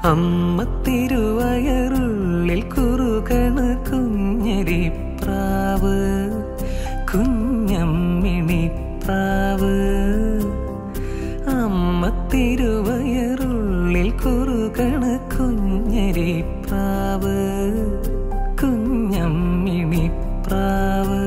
അമ്മ തിരുവയറുള്ളിൽ കുറുകണ് കുഞ്ഞരിപ്രാവ് കുഞ്ഞമ്മിണിപ്രാവ് അമ്മ തിരുവയറുള്ളിൽ കുറുകണ് കുഞ്ഞരിപ്രാവ് കുഞ്ഞമ്മിണിപ്രാവ്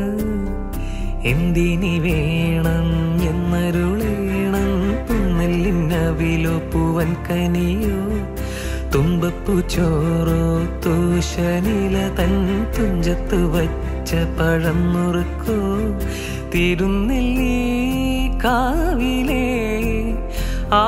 എന്തിനി വേണം എന്നരുളേണം പുന്നല്ലിന്നവിലോ പൂവൻ കനിയോ തുമ്പപ്പൂ ചോറോ തൂശനില തൻ തുഞ്ചത്ത് വച്ച പഴം നുറുക്കോ തിരുനെല്ലി കാവിലേ ആ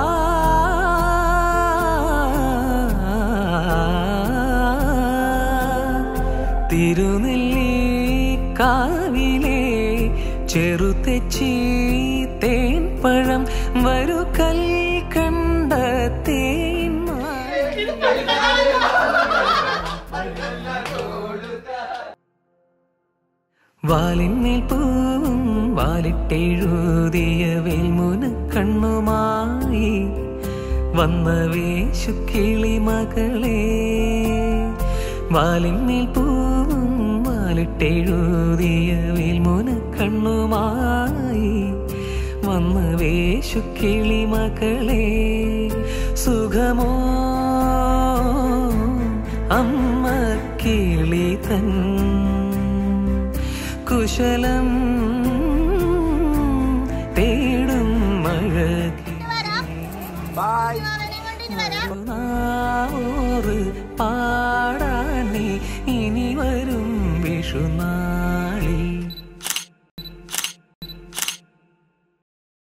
തിരുനെല്ലി കാവിലെ ചെറുതെച്ചി തേൻ പഴം വരു കൽ കണ്ട തേൻ വാലിന്മേൽ പൂവും വാലിട്ടെഴുതിയ വേൽമുന കണ്ണുമായി വന്ന വേശുക്കിളി മകളെ വാലിന്മേൽ പൂവും വാലിട്ടെഴുതിയ വേൽമുന കണ്ണുമായി വന്ന വേശുക്കിളി മകളെ സുഖമോ അമ്മ കിളി തൻ കുശലം തേടും മഴകി നാവോറ് പാടാനേ ഇനി വരും വിഷുനാ